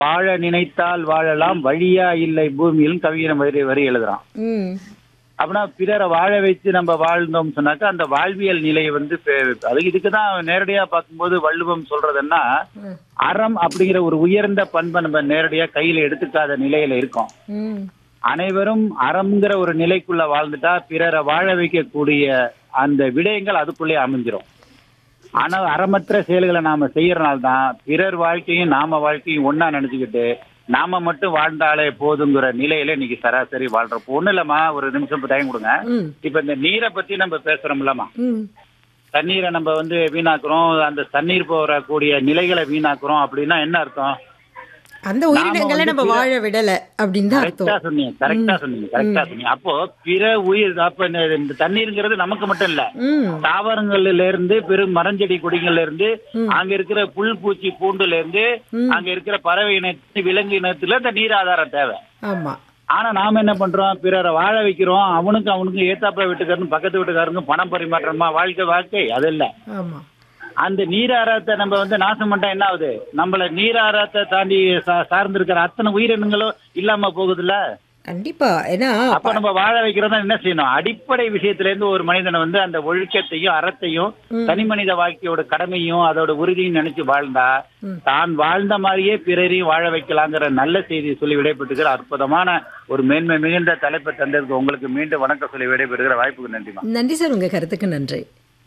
வாழ நினைத்தால் வாழலாம் வழியா இல்லை பூமியில் கவிஞர் வரி வரி எழுதுறான் ம் அப்படின்னா பிறரை வாழ வைத்து நம்ம வாழ்ந்தோம் சொன்னாக்கா அந்த வாழ்வியல் நிலை வந்து பெ- அது இதுக்கு தான் நேரடியா பார்க்கும்போது வள்ளுவம் சொல்றதுன்னா ம். அறம் அப்படிங்கிற ஒரு உயர்ந்த பண்பை நம்ம நேரடியா கையில எடுத்துக்காத நிலையில இருக்கோம் ம் அனைவரும் அறம்ங்கிற ஒரு நிலைக்குள்ள வாழ்ந்துட்டா பிறரை வாழ வைக்கக்கூடிய அந்த விடயங்கள் அதுக்குள்ளே அமைஞ்சிரும் ஆனா அறமற்ற செயல்களை நாம செய்யறனால தான் பிறர் வாழ்க்கையும் நாம வாழ்க்கையும் ஒண்ணா நினைச்சுக்கிட்டு நாம மட்டும் வாழ்ந்தாலே போதுங்கிற நிலையில இன்னைக்கு சராசரி வாழ்றோம் ஒண்ணு இல்லம்மா ஒரு நிமிஷம் டைம் கொடுங்க ம் இப்ப இந்த நீரை பத்தி நம்ம பேசுறோம்லம்மா ம் தண்ணீரை நம்ம வந்து வீணாக்குறோம் அந்த தண்ணீர் போறக்கூடிய நிலைகளை வீணாக்குறோம் அப்படின்னா என்ன அர்த்தம் அந்த உயிரினங்களை நம்ம வாழ விடல அப்படின்னு தான் கரெக்டா அர்த்தம் சொன்னீங்க கரெக்டா சொன்னீங்க கரெக்டா சொன்னீங்க அப்போ பிற உயிர் அப்ப இந்த இந்த தண்ணீருங்கிறது நமக்கு மட்டும் இல்ல ம் தாவரங்கள்ல இருந்து பெரும் மரஞ்செடி கொடிகள்ல இருந்து ம். அங்க இருக்கிற புல் பூச்சி பூண்டுல இருந்து ம். அங்க இருக்கிற பறவை இனத்து விலங்கு இனத்துல இந்த நீர் ஆதாரம் தேவை ஆமா ஆனா நாம என்ன பண்றோம் பிறரை வாழ வைக்கிறோம் அவனுக்கு அவனுக்கு ஏத்தாப்புல வீட்டுக்காரங்க பக்கத்து வீட்டுக்காரங்க பணம் பரிமாற்றமா வாழ்க்கை வாழ்க்கை அது இல்ல ஆமா அந்த நீராரத்தை நம்ம வந்து நாசம் பண்ணா என்ன ஆகுது நம்மள நீராரத்தை தாண்டி சா- சார்ந்து இருக்கிற அத்தனை உயிரினங்களும் இல்லாம போகுதுல்ல கண்டிப்பா ஏன்னா அப்ப நம்ம வாழ வைக்கிறதா என்ன செய்யணும் அடிப்படை விஷயத்துல இருந்து ஒரு மனிதனை வந்து அந்த ஒழுக்கத்தையும் அறத்தையும் தனி மனித வாழ்க்கையோட கடமையும் அதோட உறுதியும் நினைச்சு வாழ்ந்தா ம். தான் வாழ்ந்த மாதிரியே பிறரையும் வாழ வைக்கலாங்கிற நல்ல செய்தியை சொல்லி விடைபெற்றுக்கிற அற்புதமான ஒரு மேன்மை மிகுந்த தலைப்பை தந்ததுக்கு உங்களுக்கு மீண்டும் வணக்கம் சொல்லி விடைபெறுகிற வாய்ப்புக்கு நன்றிமா நன்றி சார் உங்க கருத்துக்கு நன்றி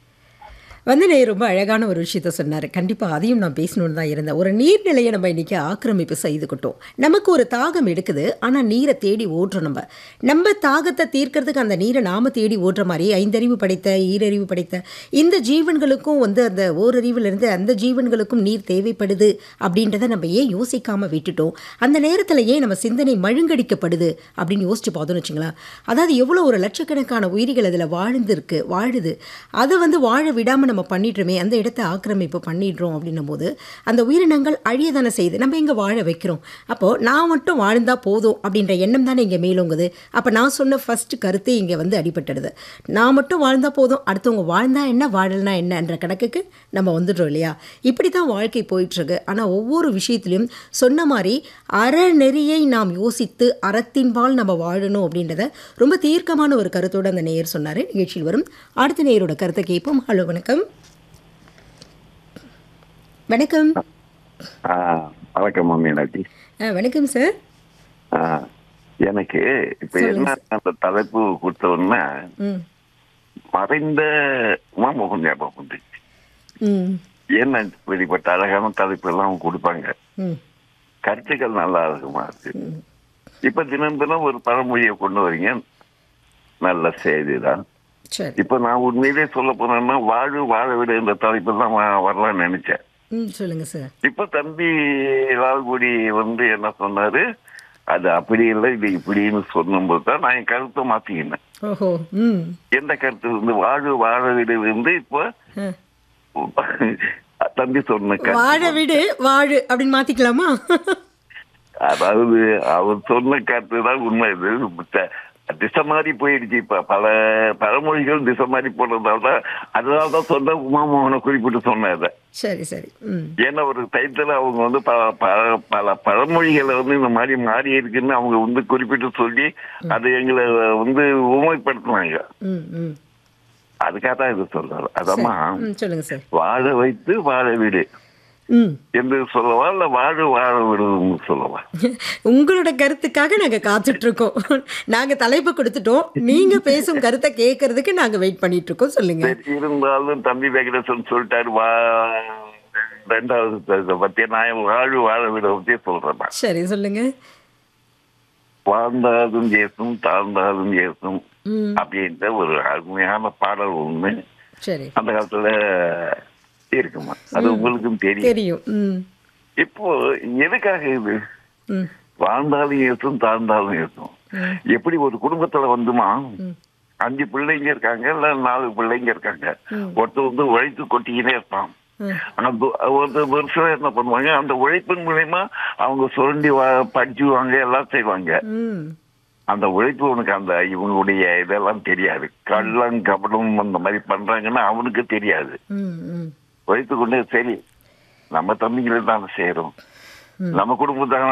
வந்து நீ ரொம்ப அழகான ஒரு விஷயத்த சொன்னார் கண்டிப்பாக அதையும் நான் பேசணும்னு தான் இருந்தேன் ஒரு நீர்நிலையை நம்ம இன்றைக்கி ஆக்கிரமிப்பு செய்துக்கிட்டோம் நமக்கு ஒரு தாகம் எடுக்குது ஆனால் நீரை தேடி ஓட்டுறோம் நம்ம நம்ம தாகத்தை தீர்க்கறதுக்கு அந்த நீரை நாம் தேடி ஓட்டுற மாதிரி ஐந்தறிவு படைத்த ஈரறிவு படைத்த இந்த ஜீவன்களுக்கும் வந்து அந்த ஓரறிவுலேருந்து அந்த ஜீவன்களுக்கும் நீர் தேவைப்படுது அப்படின்றத நம்ம ஏன் யோசிக்காமல் விட்டுட்டோம் அந்த நேரத்தில் ஏன் நம்ம சிந்தனை மழுங்கடிக்கப்படுது அப்படின்னு யோசிச்சு பார்த்தோம்னு வச்சுங்களேன் அதாவது எவ்வளோ ஒரு லட்சக்கணக்கான உயிரிகள் அதில் வாழ்ந்துருக்கு வாழுது அதை வந்து வாழ விடாமல் நம்ம பண்ணிடுறோமே அந்த இடத்த ஆக்கிரமிப்பு பண்ணிடுறோம் அப்படின்னும் போது அந்த உயிரினங்கள் அழிய தானே செய்யுது நம்ம எங்கே வாழ வைக்கிறோம் அப்போது நான் மட்டும் வாழ்ந்தா போதும் அப்படின்ற எண்ணம் தானே இங்கே மேலோங்குது அப்போ நான் சொன்ன ஃபர்ஸ்ட் கருத்து இங்கே வந்து அடிபட்டுடுது நான் மட்டும் வாழ்ந்தா போதும் அடுத்தவங்க வாழ்ந்தா என்ன வாழலனா என்னன்ற கணக்குக்கு நம்ம வந்துடுறோம் இல்லையா இப்படி தான் வாழ்க்கை போயிட்டுருக்கு ஆனால் ஒவ்வொரு விஷயத்துலையும் சொன்ன மாதிரி அறநெறியை நாம் யோசித்து அறத்தின்பால் நம்ம வாழணும் அப்படின்றத ரொம்ப தீர்க்கமான ஒரு கருத்தோடு அந்த நேயர் சொன்னார் நிகழ்ச்சியில் வரும் அடுத்த நேயரோட கருத்தை கேட்போம் ஹலோ வணக்கம் வணக்கம் ஆ, வணக்கம் மீனாட்சி ஆ, வணக்கம் சார் ஆ, எனக்கு இப்ப என்ன அந்த தலைப்பு கொடுத்தோன்னா ம் மறைந்த மாமோகன் ஞாபகம் வந்துச்சு ம் என்ன வெளிப்பட்ட அழகான தலைப்பு எல்லாம் அவங்க கொடுப்பாங்க ம் கருத்துக்கள் நல்லா இருக்குமா இருக்கு இப்ப தினம் தினம் ஒரு பழமொழியை கொண்டு வரீங்க நல்ல செய்தி தான் சரி இப்ப நான் உண்மையிலே சொல்ல போனேன்னா வாழு வாழ விட இந்த தலைப்பு தான் வ- வரலாம்னு நினைச்சேன் ம் சொல்லுங்கள் சார் இப்ப தம்பி லால்குடி வந்து என்ன சொன்னாரு அது அப்படி இல்லை இது இப்படின்னு சொல்லும்போது தான் நான் என் கருத்தை மாத்திக்கினேன் ஓஹோ ம் எந்த கருத்து வந்து வாழு வாழ வீடு வந்து இப்போ ஆ. தம்பி சொன்ன வாழ கருத்து விடு வாழு அப்படின்னு மாற்றிக்கலாமா அதாவது அவர் சொன்ன கருத்து தான் உண்மை இது த- திசை மாதிரி போயிடுச்சு இப்ப பல பழமொழிகள் திசை மாதிரி போனதால தான் அதனால தான் சொன்ன உமாமோகனை குறிப்பிட்டு சொன்னதை சரி சரி ம் ஏன்னா ஒரு டைத்துல அவங்க வந்து பல பல பல பழமொழிகளை வந்து இந்த மாதிரி மாறி இருக்குன்னு அவங்க வந்து குறிப்பிட்டு சொல்லி அது எங்களை வந்து உண்மைப்படுத்துனாங்க ம் ம் அதுக்காக தான் இது சொல்றாரு அதம்மா ம் சொல்லுங்கள் சார் வாழ வைத்து வாழ விடு ம் என்று சொல்லவா இல்ல வாழ வாழ விடுன்னு சொல்லவா உங்களோட கருத்துக்காக நாங்க காத்துட்டு இருக்கோம் நாங்க தலைப்பு கொடுத்துட்டோம் நீங்க பேசும் கருத்தை கேட்கறதுக்கு நாங்க வெயிட் பண்ணிட்டு இருக்கோம் சொல்லுங்க சரி இருந்தாலும் தம்பி வெங்கடேசன் சொல்லிட்டாரு வா ரெண்டாவது இதை பத்தி நான் வாழ வாழ விட பத்தி சொல்றேன் சரி சொல்லுங்க வாழ்ந்தாலும் ஏசும் தாழ்ந்தாலும் ஏசும் ம் அப்படின்ற ஒரு அருமையான பாடல் ஒண்ணு சரி அந்த காலத்துல இருக்குமா அது உங்களுக்கும் தெரியும் தெரியும் ம் இப்போ எதுக்காக இது ம் வாழ்ந்தாலும் ஏசும் தாழ்ந்தாலும் ஏசும் ம். எப்படி ஒரு குடும்பத்துல வந்துமா ம். அஞ்சு பிள்ளைங்க இருக்காங்க இல்ல நாலு பிள்ளைங்க இருக்காங்க ஒருத்தர் வந்து உழைத்து கொட்டிக்கினே இருப்பான் ம். ஆனா து- ஒரு வருஷம் என்ன பண்ணுவாங்க அந்த உழைப்பின் மூலியமா அவங்க சுரண்டி வா- படிச்சுவாங்க எல்லாம் செய்வாங்க ம் அந்த உழைப்பு உனக்கு அந்த இவங்களுடைய இதெல்லாம் தெரியாது கள்ளம் கபடம் அந்த மாதிரி பண்றாங்கன்னா அவனுக்கு தெரியாது ம் ம் உழைத்து கொண்டே சரி நம்ம தம்பிகளை தான் செய்யறோம் நம்ம குடும்பத்தாக